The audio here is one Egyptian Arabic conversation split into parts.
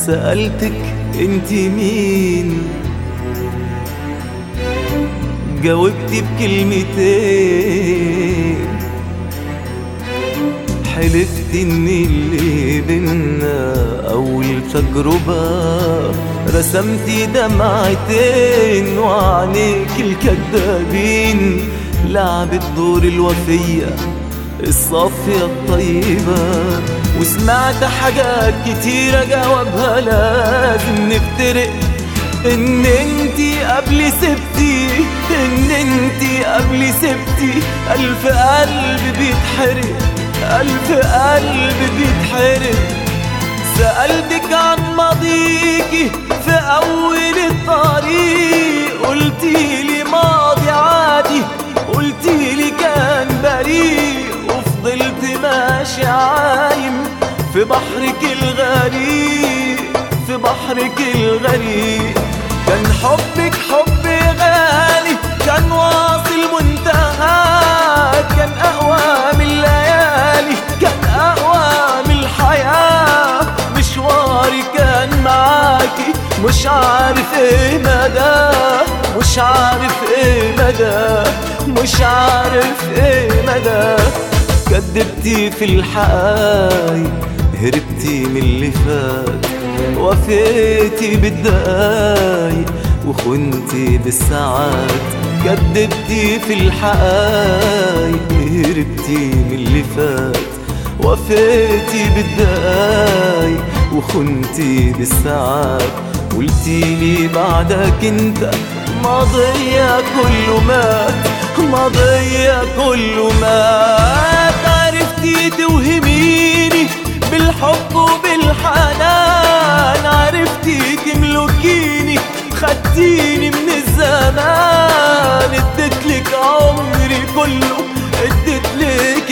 سألتك انت مين جاوبتي بكلمتين حلفت ان اللي بينا اول تجربة رسمتي دمعتين وعينيك الكدابين لعبت دور الوفية الصافية الطيبة وسمعت حاجات كتيرة جوابها لازم نفترق ان انتي قبل سبتي ان انتي قبل سبتي الف قلب بيتحرق الف قلب بيتحرق سألتك عن ماضيكي في اول الطريق قلتيلي ماضي عادي قلتيلي كان بريء وفضلت ماشي عايم في بحرك الغريق في بحرك الغريق كان حبك حب غالي كان واصل منتهى كان أقوى من الليالي كان أقوى من الحياة مشواري كان معاكي مش عارف ايه مدى مش عارف ايه مدى مش عارف ايه مدى كدبتي في الحقايق هربتي من اللي فات وفيتي بالدقايق وخنتي بالساعات كدبتي في الحقايق هربتي من اللي فات وفيتي بالدقايق وخنتي بالساعات قلتيلي بعدك انت ماضية كله مات ماضية كله مات عرفتي توهميني بالحب وبالحنان عرفتي تملكيني خدتيني من الزمان اديتلك عمري كله اديتلك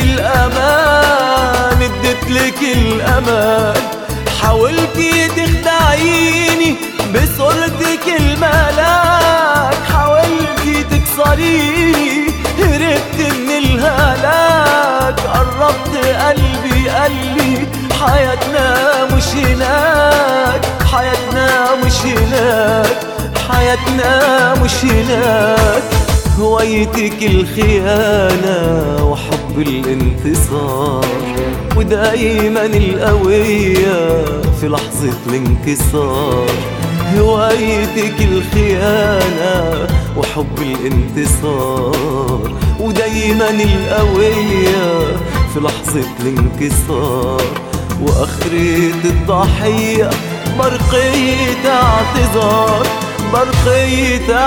الامان اديتلك الامان حاولتي تخدعيني بصورتك الملاك حاولتي تكسريني هربت من الهلاك قربت قلبي قلبي حياتنا مش هناك حياتنا مش هناك حياتنا مش هناك هوايتك الخيانة وحب الانتصار ودايما القوية في لحظة الانكسار هوايتك الخيانة وحب الانتصار ودايما القوية في لحظة الانكسار وآخرة الضحية برقية اعتذار برقية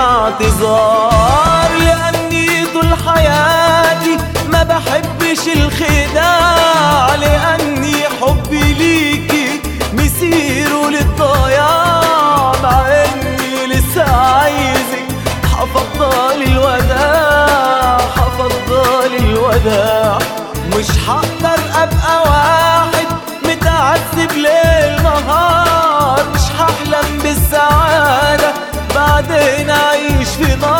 اعتذار لأني طول حياتي ما بحبش الخداع لأني حبي ليكي مسيره للضياع مع إني لسه عايزك حفضل الوداع حفضل الوداع مش هقدر أبقى واحد متعذب ليل نهار مش هحلم بالسعادة بعدين أعيش في نار